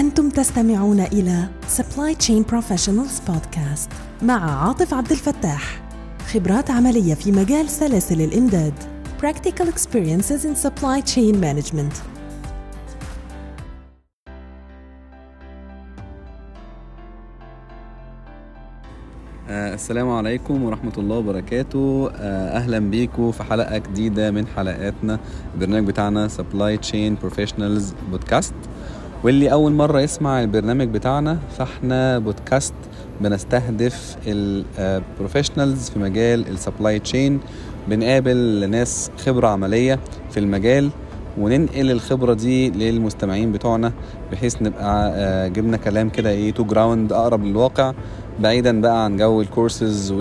أنتم تستمعون إلى Supply Chain Professionals Podcast مع عاطف عبد الفتاح خبرات عملية في مجال سلاسل الإمداد Practical Experiences in Supply Chain Management آه، السلام عليكم ورحمة الله وبركاته آه، أهلا بيكم في حلقة جديدة من حلقاتنا البرنامج بتاعنا Supply Chain Professionals بودكاست واللي أول مرة يسمع البرنامج بتاعنا فاحنا بودكاست بنستهدف البروفيشنالز في مجال السبلاي تشين بنقابل ناس خبرة عملية في المجال وننقل الخبرة دي للمستمعين بتوعنا بحيث نبقى آه، جبنا كلام كده ايه تو جراوند اقرب للواقع بعيدا بقى عن جو الكورسز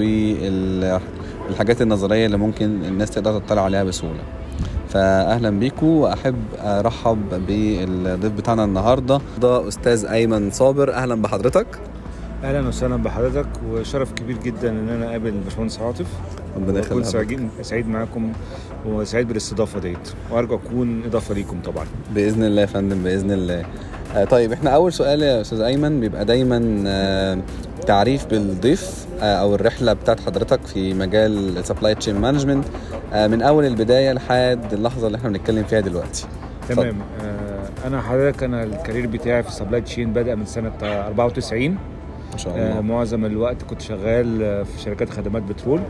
والحاجات النظرية اللي ممكن الناس تقدر تطلع عليها بسهولة فاهلا بيكم واحب ارحب بالضيف بتاعنا النهارده ده استاذ ايمن صابر اهلا بحضرتك اهلا وسهلا بحضرتك وشرف كبير جدا ان انا اقابل الباشمهندس عاطف ربنا واكون يخليك سعيد سعيد معاكم وسعيد بالاستضافه ديت وارجو اكون اضافه ليكم طبعا باذن الله يا فندم باذن الله آه طيب احنا اول سؤال يا استاذ ايمن بيبقى دايما آه تعريف بالضيف آه او الرحله بتاعت حضرتك في مجال السبلاي تشين مانجمنت من اول البدايه لحد اللحظه اللي احنا بنتكلم فيها دلوقتي تمام آه انا حضرتك انا الكارير بتاعي في سبلاي تشين بدا من سنه 94 ما شاء آه الله معظم الوقت كنت شغال آه، في شركات خدمات بترول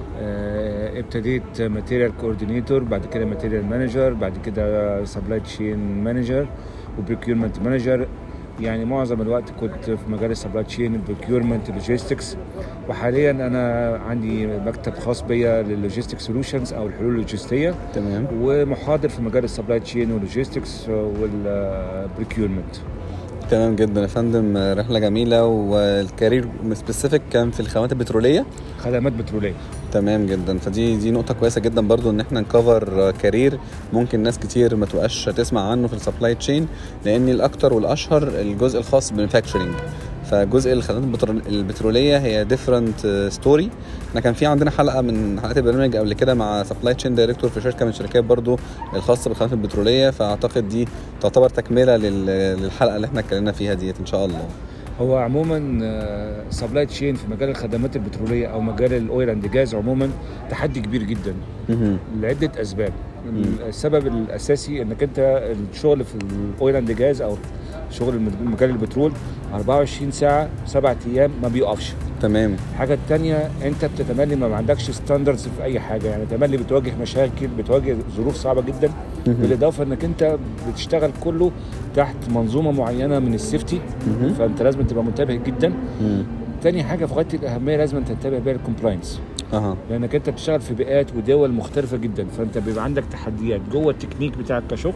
آه، ابتديت ماتيريال كوردينيتور بعد كده ماتيريال مانجر بعد كده سبلاي تشين مانجر وبريكيورمنت مانجر يعني معظم الوقت كنت في مجال السبلاي تشين البريكيورمنت لوجيستكس وحاليا انا عندي مكتب خاص بيا للوجيستيك سولوشنز او الحلول اللوجستيه تمام ومحاضر في مجال السبلاي تشين واللوجيستكس والبريكيورمنت تمام جدا يا فندم آه، رحله جميله والكارير سبيسيفيك كان في الخدمات البتروليه خدمات بتروليه تمام جدا فدي دي نقطة كويسة جدا برضو ان احنا نكفر كارير ممكن ناس كتير ما تبقاش تسمع عنه في السبلاي تشين لان الاكتر والاشهر الجزء الخاص بالمانيفاكتشرنج فجزء الخدمات البترول- البترولية هي ديفرنت ستوري احنا كان في عندنا حلقة من حلقات البرنامج قبل كده مع سبلاي تشين دايركتور في شركة من الشركات برضو الخاصة بالخدمات البترولية فاعتقد دي تعتبر تكملة لل- للحلقة اللي احنا اتكلمنا فيها ديت ان شاء الله هو عموما سبلاي تشين في مجال الخدمات البتروليه او مجال الاويل اند جاز عموما تحدي كبير جدا مهم. لعده اسباب السبب الاساسي انك انت الشغل في الاويل اند جاز او شغل الم- مجال البترول 24 ساعه سبعة ايام ما بيقفش تمام الحاجه الثانيه انت بتتملي ما عندكش ستاندردز في اي حاجه يعني تملي بتواجه مشاكل بتواجه ظروف صعبه جدا مهم. بالاضافه انك انت بتشتغل كله تحت منظومه معينه من السيفتي مهم. فانت لازم تبقى منتبه جدا مم. تاني حاجه في غايه الاهميه لازم تنتبه بيها الكومبلاينس اها لانك انت بتشتغل في بيئات ودول مختلفه جدا فانت بيبقى عندك تحديات جوه التكنيك بتاعك كشغل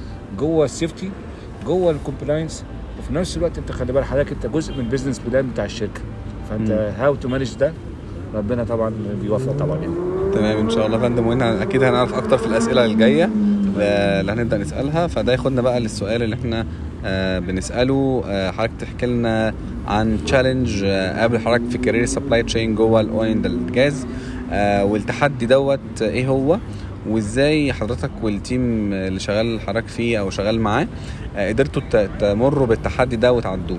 جوه السيفتي جوه الكومبلاينس وفي نفس الوقت انت خلي بالك حضرتك انت جزء من البيزنس بلان بتاع الشركه فانت هاو تو مانج ده ربنا طبعا بيوفق طبعا يعني تمام ان شاء الله يا فندم واحنا اكيد هنعرف اكتر في الاسئله الجايه اللي هنبدا نسالها فده ياخدنا بقى للسؤال اللي احنا آه، بنساله آه، حضرتك تحكي لنا عن تشالنج قبل حضرتك في كارير سبلاي تشين جوه الاويل الجاز آه، والتحدي دوت ايه هو وازاي حضرتك والتيم اللي شغال حضرتك فيه او شغال معاه آه، قدرتوا ت- تمروا بالتحدي ده وتعدوه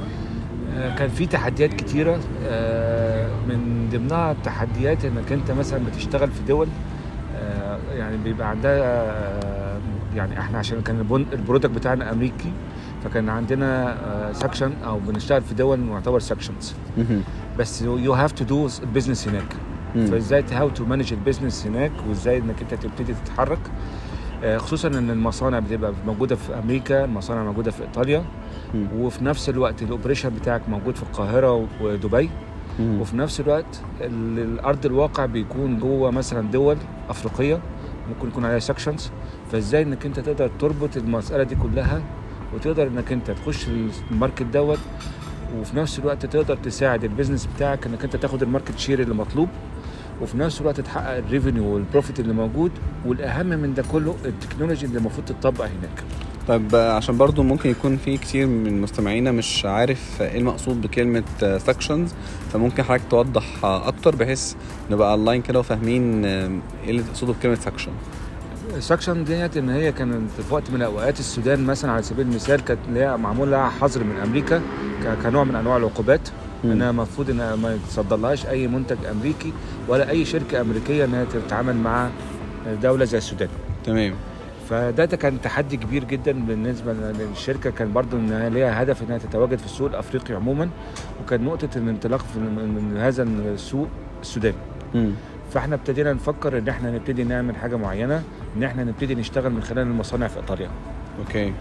آه، كان في تحديات كتيرة آه، من ضمنها التحديات انك انت مثلا بتشتغل في دول آه، يعني بيبقى عندها آه، يعني احنا عشان كان البن- البرودكت بتاعنا امريكي فكان عندنا سكشن او بنشتغل في دول معتبر سكشنز مهم. بس يو هاف تو دو البيزنس هناك مم. فازاي هاو تو مانج البيزنس هناك وازاي انك انت تبتدي تتحرك آه، خصوصا ان المصانع بتبقى موجوده في امريكا المصانع موجوده في ايطاليا مم. وفي نفس الوقت الاوبريشن بتاعك موجود في القاهره ودبي مم. وفي نفس الوقت ال- الارض الواقع بيكون جوه مثلا دول افريقيه ممكن يكون عليها سكشنز فازاي انك انت تقدر تربط المساله دي كلها وتقدر انك انت تخش الماركت دوت وفي نفس الوقت تقدر تساعد البيزنس بتاعك انك انت تاخد الماركت شير اللي مطلوب وفي نفس الوقت تحقق الريفينيو والبروفيت اللي موجود والاهم من ده كله التكنولوجي اللي المفروض تطبق هناك طيب آه، عشان برضو ممكن يكون في كتير من مستمعينا مش عارف ايه المقصود بكلمة سكشنز فممكن حضرتك توضح آه، اكتر بحيث نبقى اونلاين كده وفاهمين آه، ايه اللي تقصده بكلمة سكشن السكشن ديت ان هي كانت في وقت من الاوقات السودان مثلا على سبيل المثال كانت اللي هي معمول لها حظر من امريكا ك- كنوع من انواع العقوبات مم. انها المفروض انها ما يتصدرلهاش اي منتج امريكي ولا اي شركه امريكيه انها تتعامل مع دوله زي السودان تمام فده ده كان تحدي كبير جدا بالنسبه للشركه كان برضو انها ليها هدف انها تتواجد في السوق الافريقي عموما وكان نقطه الانطلاق في- من من هذا السوق السوداني مم. فاحنا ابتدينا نفكر ان احنا نبتدي نعمل حاجه معينه ان احنا نبتدي نشتغل من خلال المصانع في ايطاليا اوكي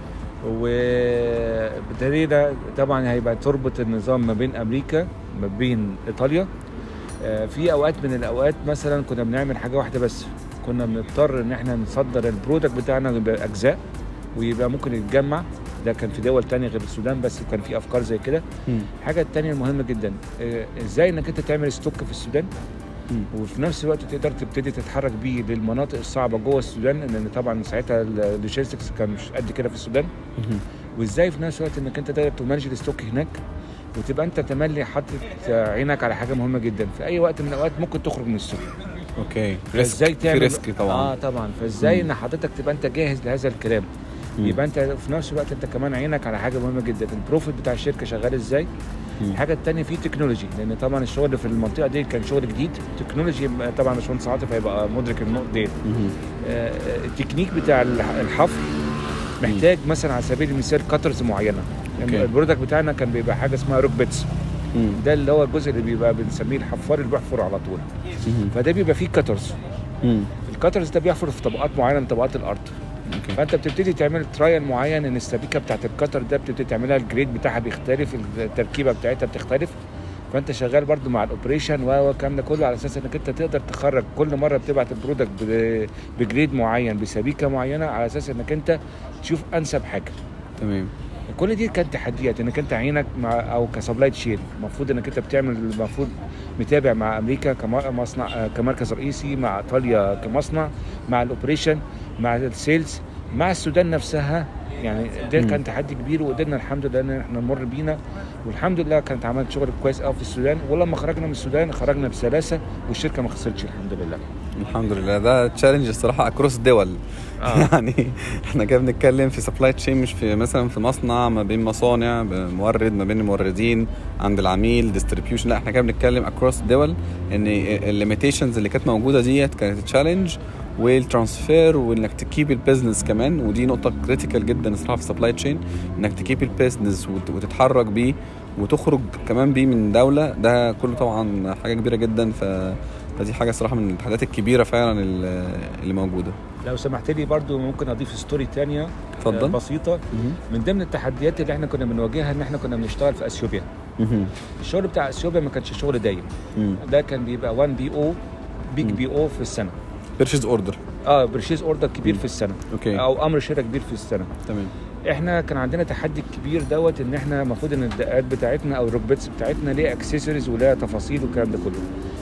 وابتدينا طبعا هيبقى تربط النظام ما بين امريكا ما بين ايطاليا آه، في اوقات من الاوقات مثلا كنا بنعمل حاجه واحده بس كنا بنضطر ان احنا نصدر البرودكت بتاعنا يبقى اجزاء ويبقى ممكن يتجمع ده كان في دول تانية غير السودان بس كان في افكار زي كده مم. الحاجه التانية المهمه جدا آه، ازاي انك انت تعمل ستوك في السودان مم. وفي نفس الوقت تقدر تبتدي تتحرك بيه للمناطق الصعبه جوه السودان لان طبعا ساعتها اللوجيستكس كان مش قد كده في السودان مهم. وازاي في نفس الوقت انك انت تقدر تمانج الستوك هناك وتبقى انت تملي حاطط عينك على حاجه مهمه جدا في اي وقت من الاوقات ممكن تخرج من السوق اوكي فازاي ريسك في تعمل ريسك طبعا اه طبعا فازاي مم. ان حضرتك تبقى انت جاهز لهذا الكلام مم. يبقى انت في نفس الوقت انت كمان عينك على حاجه مهمه جدا البروفيت بتاع الشركه شغال ازاي مم. الحاجه الثانيه في تكنولوجي لان طبعا الشغل في المنطقه دي كان شغل جديد تكنولوجي طبعا باشمهندس عاطف هيبقى مدرك النقطه دي مهم. آه، التكنيك بتاع الح- الحفر محتاج مثلا على سبيل المثال كاترز معينه أوكي. يعني البرودكت بتاعنا كان بيبقى حاجه اسمها روك بيتس مم. ده اللي هو الجزء اللي بيبقى بنسميه الحفار اللي بيحفر على طول مهم. فده بيبقى فيه كاترز مم. الكاترز ده بيحفر في طبقات معينه من طبقات الارض اوكي فانت بتبتدي تعمل ترايل معين ان السبيكه بتاعت الكتر ده بتبتدي تعملها الجريد بتاعها بيختلف التركيبه بتاعتها بتختلف فانت شغال برضو مع الاوبريشن والكلام ده كله على اساس انك انت تقدر تخرج كل مره بتبعت البرودكت ب- بجريد معين بسبيكه معينه على اساس انك انت تشوف انسب حاجه تمام كل دي كانت تحديات انك انت عينك مع او كسبلاي تشين المفروض انك انت بتعمل المفروض متابع مع امريكا كمصنع آه، كمركز رئيسي مع ايطاليا كمصنع مع الاوبريشن مع السيلز مع السودان نفسها يعني ده مم. كان تحدي كبير وقدرنا الحمد لله ان احنا نمر بينا والحمد لله كانت عملت شغل كويس قوي في السودان ولما خرجنا من السودان خرجنا بسلاسه والشركه ما خسرتش الحمد لله الحمد لله ده تشالنج الصراحه اكروس دول آه. يعني احنا كده بنتكلم في سبلاي تشين مش في مثلا في مصنع ما بين مصانع مورد ما بين الموردين عند العميل ديستريبيوشن لا احنا كده بنتكلم اكروس دول ان الليميتيشنز اللي كانت موجوده ديت كانت تشالنج والترانسفير وانك تكيب البيزنس كمان ودي نقطه كريتيكال جدا الصراحه في سبلاي تشين انك تكيب البيزنس وتتحرك بيه وتخرج كمان بيه من دوله ده كله طبعا حاجه كبيره جدا ف فدي حاجه صراحه من التحديات الكبيره فعلا اللي اللي موجوده لو سمحت لي برضو ممكن اضيف ستوري تانية آه، اتفضل بسيطه مهم. من ضمن التحديات اللي احنا كنا بنواجهها ان احنا كنا بنشتغل في اثيوبيا مهم. الشغل بتاع اثيوبيا ما كانش شغل دايم مم. ده كان بيبقى 1 بي او بيج مم. بي او في السنه بيرشيز اوردر اه برشيز اوردر كبير مم. في السنه اوكي او امر شراء كبير في السنه تمام احنا كان عندنا تحدي كبير دوت ان احنا المفروض ان الدقات بتاعتنا او الروكبيتس بتاعتنا ليها اكسسوارز وليها تفاصيل والكلام ده كله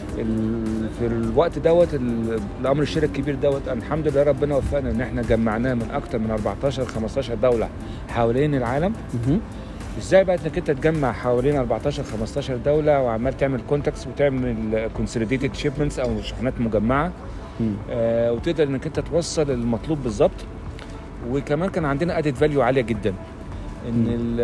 ال- في الوقت دوت ال- الامر الشراء الكبير دوت الحمد لله ربنا وفقنا ان احنا جمعناه من اكتر من 14 15 دوله حوالين العالم مهم. ازاي بقى انك انت تجمع حوالين 14 15 دوله وعمال تعمل كونتاكتس وتعمل كونسوليديتد شيبمنتس او شحنات مجمعه مم. آه وتقدر انك انت توصل المطلوب بالظبط وكمان كان عندنا ادد فاليو عاليه جدا ان مم. ال-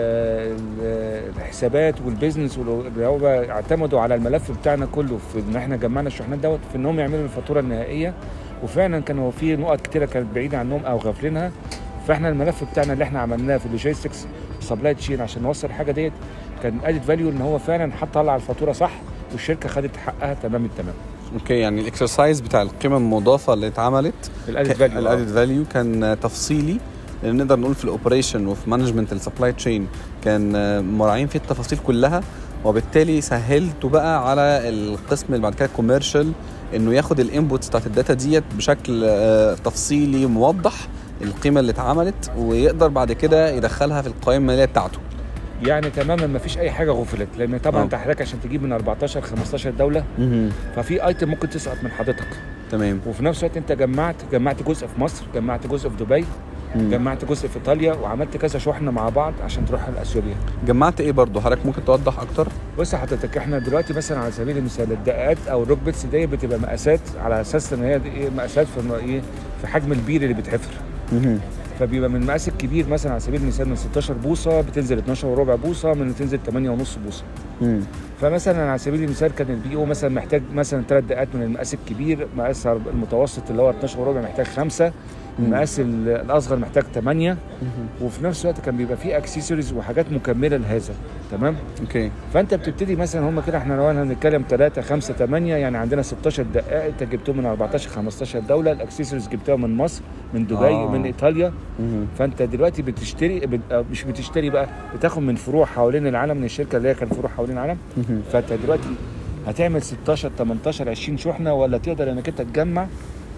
ال- الحسابات والبيزنس واللي هو اعتمدوا على الملف بتاعنا كله في ان احنا جمعنا الشحنات دوت في انهم يعملوا الفاتوره النهائيه وفعلا كانوا في نقط كتيره كانت بعيده عنهم او غافلينها فاحنا الملف بتاعنا اللي احنا عملناه في اللوجيستكس سبلاي تشين عشان نوصل الحاجه ديت كان ادد فاليو ان هو فعلا حط طلع الفاتوره صح والشركه خدت حقها تمام التمام اوكي يعني الاكسرسايز بتاع القيمه المضافه اللي اتعملت الادد فاليو الادد فاليو كان تفصيلي لان نقدر نقول في الاوبريشن وفي مانجمنت السبلاي تشين كان آه، مراعين فيه التفاصيل كلها وبالتالي سهلته بقى على القسم اللي بعد كده كوميرشال انه ياخد الانبوتس بتاعت الداتا ديت بشكل آه، تفصيلي موضح القيمه اللي اتعملت ويقدر بعد كده يدخلها في القوائم الماليه بتاعته يعني تماما ما فيش اي حاجه غفلت لان طبعا آه. انت حضرتك عشان تجيب من 14 15 دوله ففي ايتم ممكن تسقط من حضرتك تمام وفي نفس الوقت انت جمعت جمعت جزء في مصر جمعت جزء في دبي مم. جمعت جزء في ايطاليا وعملت كذا شحنه مع بعض عشان تروح لاثيوبيا جمعت ايه برضو حضرتك ممكن توضح اكتر بص يا حضرتك احنا دلوقتي مثلا على سبيل المثال الدقات او الروك بيتس دي بتبقى مقاسات على اساس ان هي دي ايه مقاسات في الم- ايه في حجم البير اللي بيتحفر مهم. فبيبقى من المقاس الكبير مثلا على سبيل المثال من 16 بوصه بتنزل 12 وربع بوصه من تنزل 8 ونص بوصه مم. فمثلا على سبيل المثال كان البي او مثلا محتاج مثلا ثلاث دقات من المقاس الكبير مقاس المتوسط اللي هو 12 وربع محتاج خمسه مم. المقاس ال- الاصغر محتاج 8 مهم. وفي نفس الوقت كان بيبقى فيه اكسسوارز وحاجات مكمله لهذا تمام اوكي فانت بتبتدي مثلا هم كده احنا لو احنا هنتكلم 3 5 8 يعني عندنا 16 دقائق انت جبتهم من 14 15 دوله الاكسسوارز جبتها من مصر من دبي آه. آه. من ايطاليا مهم. فانت دلوقتي بتشتري بت... آه، مش بتشتري بقى بتاخد من فروع حوالين العالم من الشركه اللي هي كان فروع حوالين العالم مهم. فانت دلوقتي هتعمل 16 18 20 شحنه ولا تقدر انك انت تجمع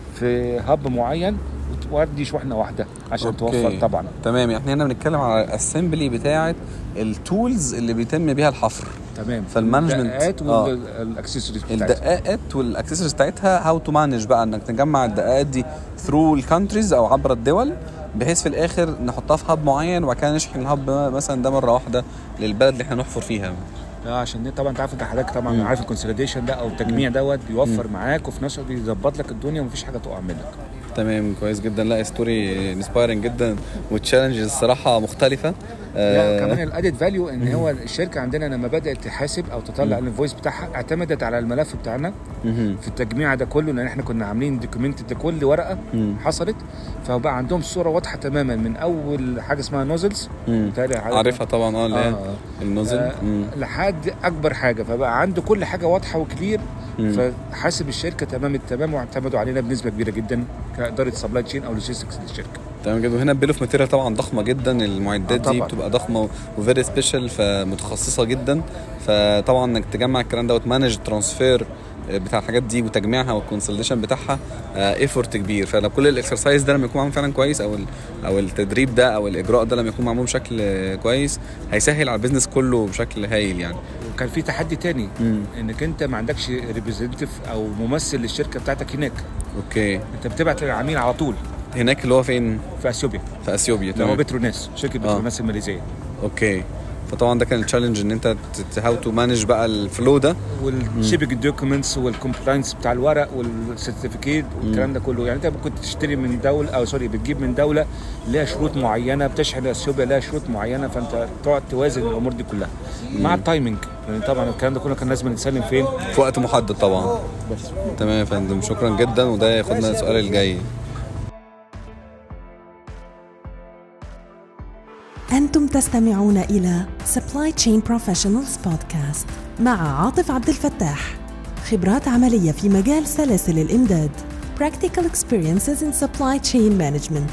في هاب معين وتودي شحنه واحده عشان أوكي. توفر طبعا تمام يعني احنا هنا بنتكلم على الاسمبلي بتاعه التولز اللي بيتم بيها الحفر تمام فالمانجمنت- الدقات آه. والاكسسوارز بتاعتها الدقائق والاكسسوارز بتاعتها هاو تو مانج بقى انك تجمع الدقائق دي ثرو الكانتريز او عبر الدول بحيث في الاخر نحطها في هاب معين وبعد كده نشحن الهاب مثلا ده مره واحده للبلد اللي احنا نحفر فيها اه عشان دي طبعا انت عارف انت حضرتك طبعا مم. عارف الكونسوليديشن ده او التجميع دوت بيوفر معاك وفي نفس الوقت بيظبط لك الدنيا ومفيش حاجه تقع منك تمام كويس جدا لا ستوري انسبايرنج جدا والتشالنجز الصراحه مختلفه لا آه، كمان الادد فاليو ان هو الشركه عندنا لما بدات تحاسب او تطلع الانفويس بتاعها اعتمدت على الملف بتاعنا مهم. في التجميع ده كله لان احنا كنا عاملين دوكيومنت لكل ورقه مم. حصلت فبقى عندهم صوره واضحه تماما من اول حاجه اسمها نوزلز مم. بتهيألي حاجة- عارفها طبعا اه اللي هي آه. النوزل آه، مم. لحد اكبر حاجه فبقى عنده كل حاجه واضحه وكلير مم. فحاسب الشركه تمام التمام واعتمدوا علينا بنسبه كبيره جدا كاداره سبلاي تشين او لوجيستكس للشركه تمام جدا وهنا البيل اوف ماتيريال طبعا ضخمه جدا المعدات آه دي طبعاً. بتبقى ضخمه وفيري سبيشال فمتخصصه جدا فطبعا انك تجمع الكلام ده وتمانج ترانسفير بتاع الحاجات دي وتجميعها والكونسوليديشن بتاعها ايفورت كبير فلو كل الاكسرسايز ده لما يكون معمول فعلا كويس او ال- او التدريب ده او الاجراء ده لما يكون معمول بشكل آه، كويس هيسهل على البيزنس كله بشكل هايل يعني وكان في تحدي تاني مم. انك انت ما عندكش ريبريزنتيف او ممثل للشركه بتاعتك هناك اوكي انت بتبعت للعميل على طول هناك اللي هو فين في اثيوبيا في اثيوبيا اللي هو تمام بتروناس شركه بتروناس الماليزيه اوكي فطبعا ده كان التشالنج ان انت هاو تو مانج بقى الفلو ده والشيبنج دوكيومنتس والكومبلاينس بتاع الورق والسيرتيفيكيت والكلام ده كله يعني انت ممكن تشتري من دوله او سوري بتجيب من دوله لها شروط معينه بتشحن اثيوبيا لها شروط معينه فانت تقعد توازن الامور دي كلها مع التايمنج يعني طبعا الكلام ده كله كان لازم نسلم فين في وقت محدد طبعا بس تمام يا فندم شكرا جدا وده ياخدنا السؤال الجاي أنتم تستمعون إلى Supply Chain Professionals Podcast مع عاطف عبد الفتاح خبرات عملية في مجال سلاسل الإمداد Practical Experiences in Supply Chain Management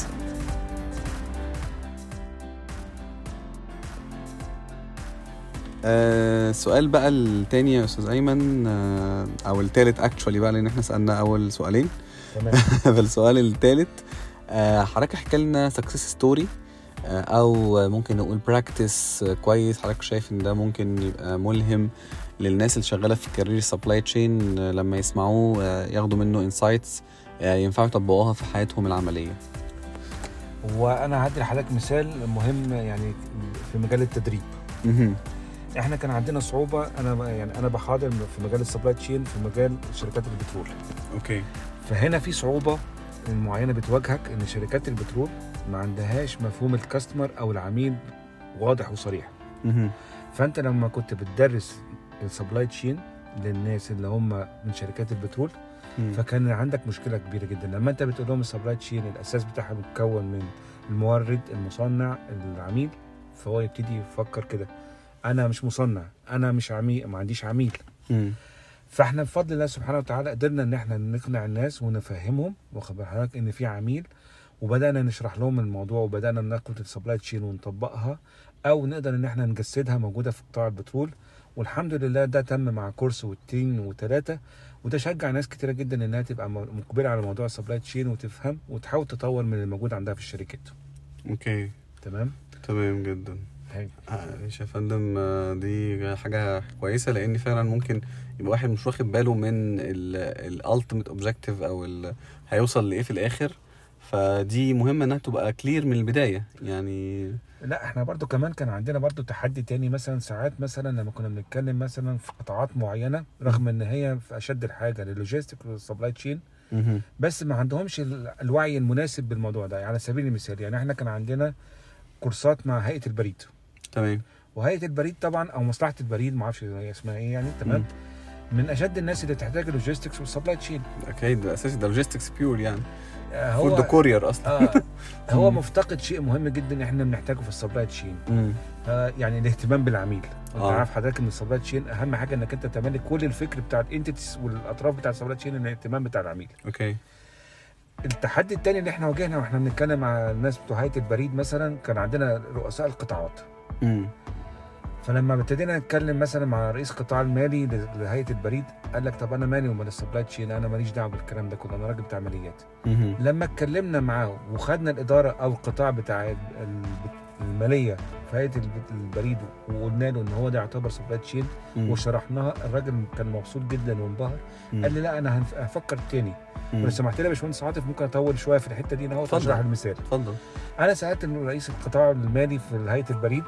آه السؤال بقى التاني يا استاذ ايمن آه او التالت اكشولي بقى لان احنا سالنا اول سؤالين تمام فالسؤال التالت آه حضرتك احكي لنا سكسس ستوري او ممكن نقول براكتس كويس حضرتك شايف ان ده ممكن يبقى ملهم للناس اللي شغاله في كارير سبلاي تشين لما يسمعوه آه، ياخدوا منه انسايتس ينفعوا يطبقوها في حياتهم العمليه وانا هدي لحضرتك مثال مهم يعني في مجال التدريب مهم. احنا كان عندنا صعوبه انا يعني انا بحاضر في مجال السبلاي تشين في مجال شركات البترول اوكي فهنا في صعوبه معينه بتواجهك ان شركات البترول ما عندهاش مفهوم الكاستمر او العميل واضح وصريح مهم. فانت لما كنت بتدرس السبلاي تشين للناس اللي هم من شركات البترول مم. فكان عندك مشكله كبيره جدا لما انت بتقول لهم السبلاي تشين الاساس بتاعها متكون من المورد المصنع العميل فهو يبتدي يفكر كده انا مش مصنع انا مش عميل ما عنديش عميل مم. فاحنا بفضل الله سبحانه وتعالى قدرنا ان احنا نقنع الناس ونفهمهم واخد بال حضرتك ان في عميل وبدانا نشرح لهم الموضوع وبدانا ناخد السبلاي تشين ونطبقها او نقدر ان احنا نجسدها موجوده في قطاع البترول والحمد لله ده تم مع كورس والتين وثلاثه وده شجع ناس كتيره جدا انها تبقى م- مقبله على موضوع السبلاي تشين وتفهم وتحاول تطور من الموجود عندها في الشركات اوكي تمام تمام جدا هاي. ماشي يا فندم آه، دي حاجة كويسة لأن فعلا ممكن يبقى واحد مش واخد باله من الالتيميت اوبجيكتيف أو ال- هيوصل لإيه في الآخر فدي مهمه انها تبقى كلير من البدايه يعني لا احنا برضو كمان كان عندنا برضو تحدي تاني مثلا ساعات مثلا لما كنا بنتكلم مثلا في قطاعات معينه رغم ان هي في اشد الحاجه للوجيستيك والسبلاي تشين مهم. بس ما عندهمش ال- الوعي المناسب بالموضوع ده على سبيل المثال يعني احنا كان عندنا كورسات مع هيئه البريد تمام وهيئه البريد طبعا او مصلحه البريد ما اعرفش هي اسمها ايه يعني تمام من اشد الناس اللي تحتاج اللوجيستكس والسبلاي تشين اكيد ده اساسي ده لوجيستكس بيور يعني آه، فور ذا كورير اصلا اه هو مم. مفتقد شيء مهم جدا احنا بنحتاجه في السبلاي تشين مم. آه يعني الاهتمام بالعميل انت آه. عارف حضرتك ان السبلاي تشين اهم حاجه انك انت تملك كل الفكر بتاع الانتيتيز والاطراف بتاع السبلاي تشين الاهتمام بتاع العميل اوكي التحدي الثاني اللي احنا واجهنا واحنا بنتكلم مع الناس بتوع هيئه البريد مثلا كان عندنا رؤساء القطاعات مم. فلما ابتدينا نتكلم مثلا مع رئيس القطاع المالي ل- لهيئه البريد قال لك طب انا مالي ومال السبلاي تشين انا ماليش دعوه بالكلام ده كله انا راجل بتاع ماليات مهم. لما اتكلمنا معاه وخدنا الاداره او القطاع بتاع ال- ال- الماليه في هيئه الب- البريد وقلنا له ان هو ده يعتبر سبلاي تشين مم. وشرحناها الراجل كان مبسوط جدا وانبهر مم. قال لي لا انا هنف- هفكر تاني مم. ولو سمحت لي يا باشمهندس عاطف ممكن اطول شويه في الحته دي انا اهو اتفضل. اشرح المثال اتفضل انا سالت إنه رئيس القطاع المالي في هيئه البريد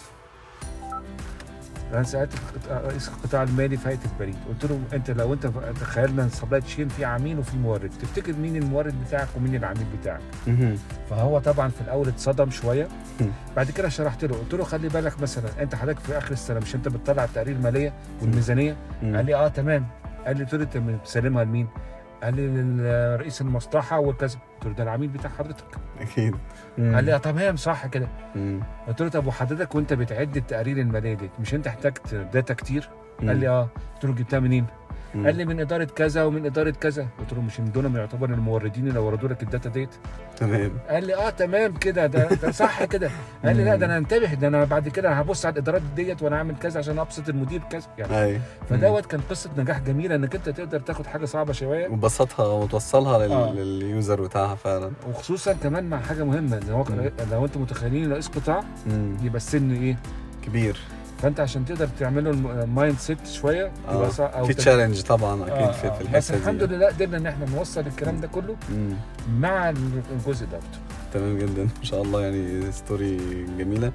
انا سالت القطاع- رئيس القطاع المالي في هيئه البريد قلت له انت لو انت تخيلنا سبلاي تشين في عميل وفي مورد تفتكر مين المورد بتاعك ومين العميل بتاعك مهم. فهو طبعا في الاول اتصدم شويه مم. بعد كده شرحت له قلت له خلي بالك مثلا انت حضرتك في اخر السنه مش انت بتطلع التقرير الماليه والميزانيه مم. قال لي اه تمام قال لي قلت له انت بتسلمها لمين قال لي لرئيس المصلحه وكذا قلت له ده العميل بتاع حضرتك اكيد قال لي اه تمام صح كده مم. قلت له طب وحضرتك وانت بتعد التقارير الماليه دي مش انت احتجت داتا كتير مم. قال لي اه قلت له جبتها منين مم. قال لي من اداره كذا ومن اداره كذا قلت له مش من دول يعتبر الموردين اللي وردوا لك الداتا ديت تمام قال لي اه تمام كده ده, ده صح كده قال لي لا ده انا انتبه ده انا بعد كده هبص على الادارات ديت وانا اعمل كذا عشان ابسط المدير كذا يعني اي فدوت كان قصه نجاح جميله انك انت تقدر تاخد حاجه صعبه شويه وبسطها وتوصلها لل... آه. لليوزر بتاعها فعلا وخصوصا كمان مع حاجه مهمه ان هو مم. لو انتم متخيلين رئيس قطاع مم. يبقى السن ايه كبير فانت عشان تقدر تعمله المايند سيت شويه آه. يبقى صع- او في تد- تشالنج طبعا اكيد آه، في, آه. في بس الحته الحمد دي لله قدرنا ان احنا نوصل الكلام ده كله مم. مع الجزء ده تمام جدا ما شاء الله يعني ستوري جميله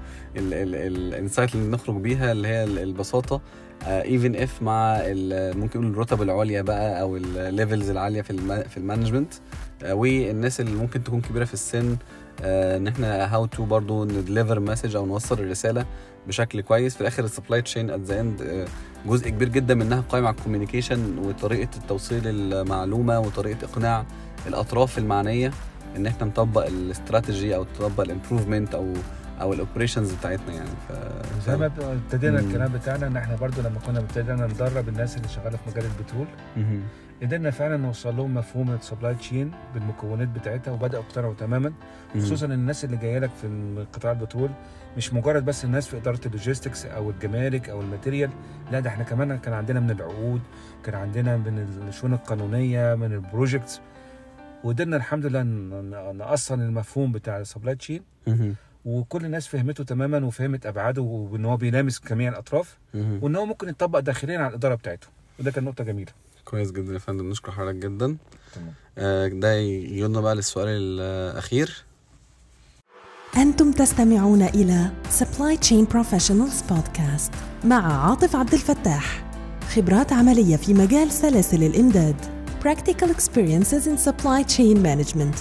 الانسايت اللي بنخرج بيها اللي هي ال- البساطه ايفن اف مع ال- ممكن نقول الرتب العليا بقى او الليفلز العاليه في الم... في المانجمنت آه، والناس اللي ممكن تكون كبيره في السن آه، ان احنا هاو تو برضو ندليفر مسج او نوصل الرساله بشكل كويس في الاخر السبلاي تشين ات ذا اند جزء كبير جدا منها قائم على الكوميونيكيشن وطريقه التوصيل المعلومه وطريقه اقناع الاطراف المعنيه ان احنا نطبق الاستراتيجي او نطبق الامبروفمنت او او الاوبريشنز بتاعتنا يعني ف زي ما ابتدينا مم. الكلام بتاعنا ان احنا برضو لما كنا ابتدينا ندرب الناس اللي شغاله في مجال البترول مهم. قدرنا فعلا نوصل لهم مفهوم السبلاي تشين بالمكونات بتاعتها وبداوا يقتنعوا تماما خصوصا الناس اللي جايه لك في قطاع البترول مش مجرد بس الناس في اداره اللوجيستكس او الجمارك او الماتيريال لا ده احنا كمان كان عندنا من العقود كان عندنا من الشؤون القانونيه من البروجكتس وقدرنا الحمد لله ن- ن- نأصل المفهوم بتاع السبلاي تشين مهم. وكل الناس فهمته تماما وفهمت ابعاده وان هو بيلامس جميع الاطراف مهم. وان هو ممكن يتطبق داخليا على الاداره بتاعته وده كان نقطه جميله كويس جدا يا فندم نشكر حضرتك جدا تمام آه، ده يجينا بقى للسؤال الاخير أنتم تستمعون إلى Supply Chain Professionals Podcast مع عاطف عبد الفتاح خبرات عملية في مجال سلاسل الإمداد Practical Experiences in Supply Chain Management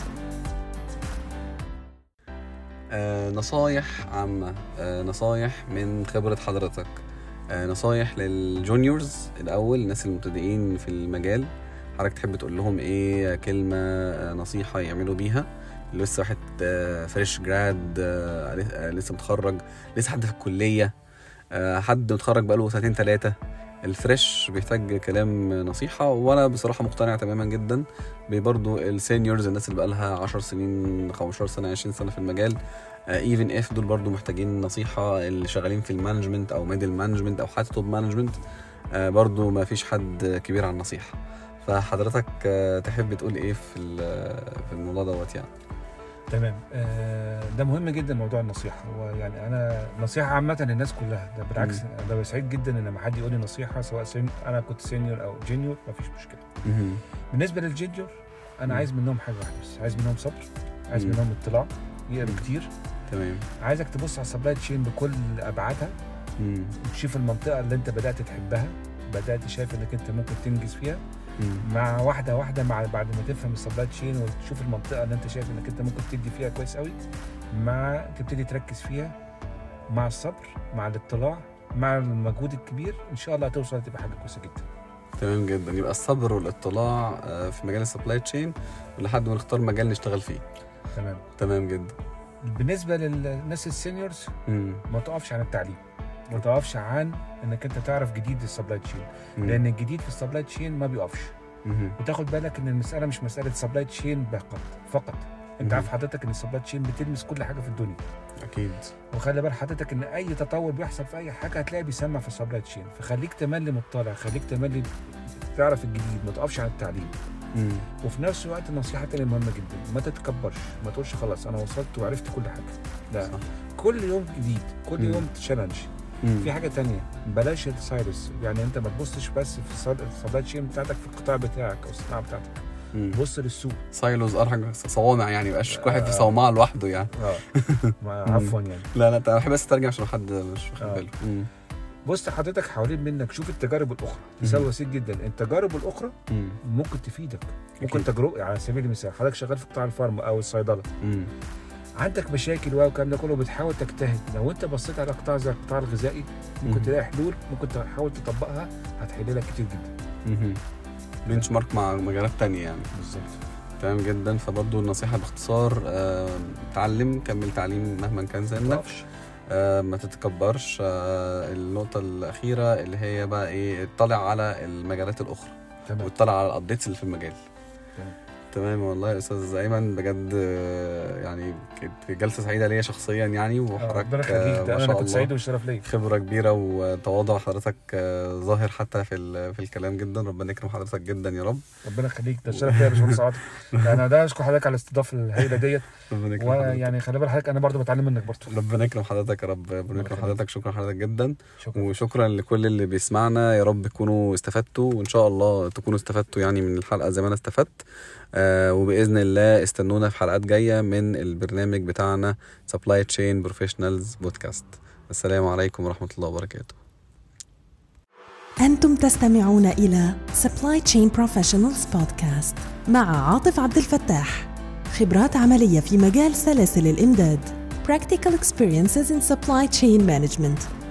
آه، نصايح عامة آه، نصايح من خبرة حضرتك آه، نصايح للجونيورز الأول الناس المبتدئين في المجال حضرتك تحب تقول لهم إيه كلمة آه، نصيحة يعملوا بيها لسه واحد فريش جراد لسه متخرج لسه حد في الكلية آه، حد متخرج بقاله سنتين ثلاثة الفريش بيحتاج كلام نصيحة وأنا بصراحة مقتنع تماما جدا برضه السينيورز الناس اللي بقالها 10 سنين 15 سنة 20 سنة في المجال ايفن اف دول برضو محتاجين نصيحه اللي شغالين في المانجمنت او ميدل مانجمنت او حتى توب مانجمنت برضو ما فيش حد كبير على النصيحه فحضرتك آه، تحب تقول ايه في ال- في الموضوع دوت يعني تمام آه، ده مهم جدا موضوع النصيحه هو يعني انا نصيحه عامه للناس كلها ده بالعكس ده سعيد جدا ان لما حد يقول لي نصيحه سواء سين انا كنت سينيور او جونيور مفيش مشكله بالنسبه للجونيور انا مم. عايز منهم حاجه واحده بس عايز منهم صبر عايز مم. منهم اطلاع يقروا مم. كتير تمام عايزك تبص على السبلاي تشين بكل ابعادها مم. وتشوف المنطقه اللي انت بدات تحبها بدات شايف انك انت ممكن تنجز فيها مم. مع واحده واحده مع بعد ما تفهم السبلاي تشين وتشوف المنطقه اللي انت شايف انك انت ممكن تدي فيها كويس قوي مع تبتدي تركز فيها مع الصبر مع الاطلاع مع المجهود الكبير ان شاء الله هتوصل تبقى حاجه كويسه جدا تمام جدا يبقى الصبر والاطلاع آه، في مجال السبلاي تشين لحد ما نختار مجال نشتغل فيه تمام تمام جدا بالنسبه للناس السينيورز مم. ما تقفش عن التعليم ما تقفش عن انك انت تعرف جديد السبلاي تشين مم. لان الجديد في السبلاي تشين ما بيقفش مم. وتاخد بالك ان المساله مش مساله سبلاي تشين فقط فقط انت مم. عارف حضرتك ان السبلاي تشين بتلمس كل حاجه في الدنيا اكيد وخلي بال حضرتك ان اي تطور بيحصل في اي حاجه هتلاقي بيسمع في السبلاي تشين فخليك تملي مطلع خليك تملي تعرف الجديد ما تقفش عن التعليم مم. وفي نفس الوقت نصيحه تانية مهمه جدا ما تتكبرش ما تقولش خلاص انا وصلت وعرفت كل حاجه لا صح. كل يوم جديد كل مم. يوم تشالنج مم. في حاجه تانية بلاش السايرس يعني انت ما تبصش بس في السب- السبلاي تشين بتاعتك في القطاع بتاعك او الصناعه بتاعتك مم. بص للسوق سايلوز ارحم صوامع يعني مبقاش كل واحد في آه. صومعه لوحده يعني اه ما- مم. عفوا يعني لا لا انا بحب بس اترجم عشان حد مش واخد آه. باله مم. بص حضرتك حوالين منك شوف التجارب الاخرى مثال بسيط جدا التجارب الاخرى مم. ممكن تفيدك ممكن أكيد. تجربه على سبيل المثال حضرتك شغال في قطاع الفارما او الصيدله مم. عندك مشاكل والكلام ده كله بتحاول تجتهد لو انت بصيت على قطاع زي القطاع الغذائي ممكن مم. تلاقي حلول ممكن تحاول تطبقها هتحل لك كتير جدا مم. بنش مارك مع مجالات تانية يعني بالظبط تمام جدا فبرضه النصيحة باختصار آه، تعلم كمل تعليم مهما كان ما سنك تقفش آه، ما تتكبرش آه، النقطة الأخيرة اللي هي بقى إيه اطلع على المجالات الأخرى تمام واطلع على الأبديتس اللي في المجال تمام. تمام والله يا أستاذ أيمن بجد آه، يعني كانت جلسة سعيدة ليا شخصيا يعني آه، وحضرتك ربنا يخليك آه، ده ما انا شاء كنت سعيد الله والشرف ليا خبرة كبيرة وتواضع حضرتك آه، ظاهر حتى في ال- في الكلام جدا ربنا يكرم حضرتك جدا يا رب ربنا يخليك ده الشرف ليا يا باشمهندس عاطف انا ده اشكر حضرتك على الاستضافه الهائله ديت ربنا يكرم حضرتك ويعني خلي بالك حضرتك انا برضو بتعلم منك برضو ربنا يكرم حضرتك يا رب ربنا يكرم يخليك. حضرتك شكرا حضرتك جدا شكرا وشكرا لكل اللي بيسمعنا يا رب تكونوا استفدتوا وان شاء الله تكونوا استفدتوا يعني من الحلقه زي ما انا استفدت آه وباذن الله استنونا في حلقات جايه من البرنامج بتاعنا سبلاي تشين بروفيشنالز بودكاست السلام عليكم ورحمه الله وبركاته أنتم تستمعون إلى Supply Chain Professionals Podcast مع عاطف عبد الفتاح خبرات عملية في مجال سلاسل الإمداد Practical Experiences in Supply Chain Management